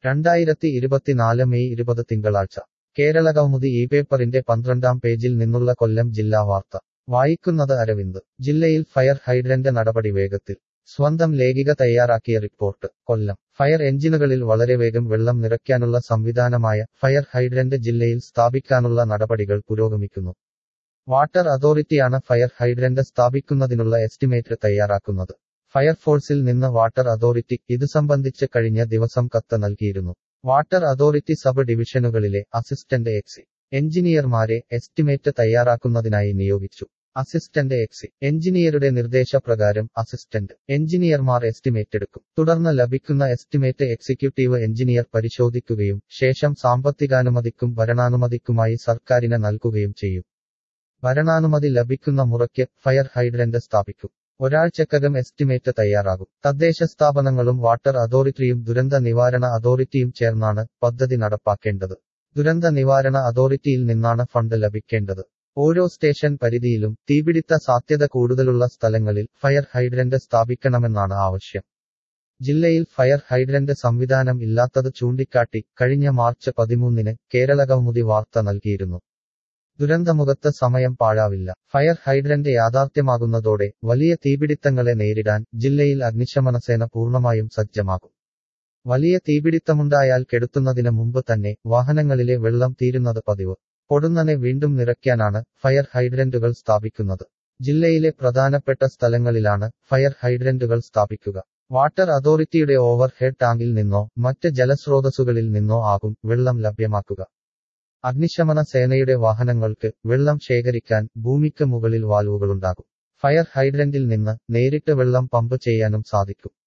രണ്ടായിരത്തി ഇരുപത്തിനാല് മെയ് ഇരുപത് തിങ്കളാഴ്ച കേരള കൗമുദി ഈ പേപ്പറിന്റെ പന്ത്രണ്ടാം പേജിൽ നിന്നുള്ള കൊല്ലം ജില്ലാ വാർത്ത വായിക്കുന്നത് അരവിന്ദ് ജില്ലയിൽ ഫയർ ഹൈഡ്രന്റ് നടപടി വേഗത്തിൽ സ്വന്തം ലേഖിക തയ്യാറാക്കിയ റിപ്പോർട്ട് കൊല്ലം ഫയർ എഞ്ചിനുകളിൽ വളരെ വേഗം വെള്ളം നിറയ്ക്കാനുള്ള സംവിധാനമായ ഫയർ ഹൈഡ്രന്റ് ജില്ലയിൽ സ്ഥാപിക്കാനുള്ള നടപടികൾ പുരോഗമിക്കുന്നു വാട്ടർ അതോറിറ്റിയാണ് ഫയർ ഹൈഡ്രന്റ് സ്ഥാപിക്കുന്നതിനുള്ള എസ്റ്റിമേറ്റ് തയ്യാറാക്കുന്നത് ഫയർഫോഴ്സിൽ നിന്ന് വാട്ടർ അതോറിറ്റി ഇതു സംബന്ധിച്ച് കഴിഞ്ഞ ദിവസം കത്ത് നൽകിയിരുന്നു വാട്ടർ അതോറിറ്റി സബ് ഡിവിഷനുകളിലെ അസിസ്റ്റന്റ് എക്സി എഞ്ചിനീയർമാരെ എസ്റ്റിമേറ്റ് തയ്യാറാക്കുന്നതിനായി നിയോഗിച്ചു അസിസ്റ്റന്റ് എക്സി എഞ്ചിനീയറുടെ നിർദ്ദേശപ്രകാരം അസിസ്റ്റന്റ് എഞ്ചിനീയർമാർ എസ്റ്റിമേറ്റ് എടുക്കും തുടർന്ന് ലഭിക്കുന്ന എസ്റ്റിമേറ്റ് എക്സിക്യൂട്ടീവ് എഞ്ചിനീയർ പരിശോധിക്കുകയും ശേഷം സാമ്പത്തികാനുമതിക്കും ഭരണാനുമതിക്കുമായി സർക്കാരിന് നൽകുകയും ചെയ്യും ഭരണാനുമതി ലഭിക്കുന്ന മുറയ്ക്ക് ഫയർ ഹൈഡ്രന്റ് സ്ഥാപിക്കും ഒരാഴ്ചക്കകം എസ്റ്റിമേറ്റ് തയ്യാറാകും തദ്ദേശ സ്ഥാപനങ്ങളും വാട്ടർ അതോറിറ്റിയും ദുരന്ത നിവാരണ അതോറിറ്റിയും ചേർന്നാണ് പദ്ധതി നടപ്പാക്കേണ്ടത് ദുരന്ത നിവാരണ അതോറിറ്റിയിൽ നിന്നാണ് ഫണ്ട് ലഭിക്കേണ്ടത് ഓരോ സ്റ്റേഷൻ പരിധിയിലും തീപിടിത്ത സാധ്യത കൂടുതലുള്ള സ്ഥലങ്ങളിൽ ഫയർ ഹൈഡ്രന്റ് സ്ഥാപിക്കണമെന്നാണ് ആവശ്യം ജില്ലയിൽ ഫയർ ഹൈഡ്രന്റ് സംവിധാനം ഇല്ലാത്തത് ചൂണ്ടിക്കാട്ടി കഴിഞ്ഞ മാർച്ച് പതിമൂന്നിന് കേരള കൗമുദി വാർത്ത നൽകിയിരുന്നു ദുരന്തമുഖത്ത് സമയം പാഴാവില്ല ഫയർ ഹൈഡ്രന്റ് യാഥാർത്ഥ്യമാകുന്നതോടെ വലിയ തീപിടിത്തങ്ങളെ നേരിടാൻ ജില്ലയിൽ അഗ്നിശമനസേന പൂർണ്ണമായും സജ്ജമാകും വലിയ തീപിടിത്തമുണ്ടായാൽ കെടുത്തുന്നതിന് മുമ്പ് തന്നെ വാഹനങ്ങളിലെ വെള്ളം തീരുന്നത് പതിവ് പൊടുന്നനെ വീണ്ടും നിറയ്ക്കാനാണ് ഫയർ ഹൈഡ്രന്റുകൾ സ്ഥാപിക്കുന്നത് ജില്ലയിലെ പ്രധാനപ്പെട്ട സ്ഥലങ്ങളിലാണ് ഫയർ ഹൈഡ്രന്റുകൾ സ്ഥാപിക്കുക വാട്ടർ അതോറിറ്റിയുടെ ഓവർ ഹെഡ് ടാങ്കിൽ നിന്നോ മറ്റ് ജലസ്രോതസ്സുകളിൽ നിന്നോ ആകും വെള്ളം ലഭ്യമാക്കുക അഗ്നിശമന സേനയുടെ വാഹനങ്ങൾക്ക് വെള്ളം ശേഖരിക്കാൻ ഭൂമിക്ക് മുകളിൽ വാൽവുകളുണ്ടാകും ഫയർ ഹൈഡ്രന്റിൽ നിന്ന് നേരിട്ട് വെള്ളം പമ്പ് ചെയ്യാനും സാധിക്കും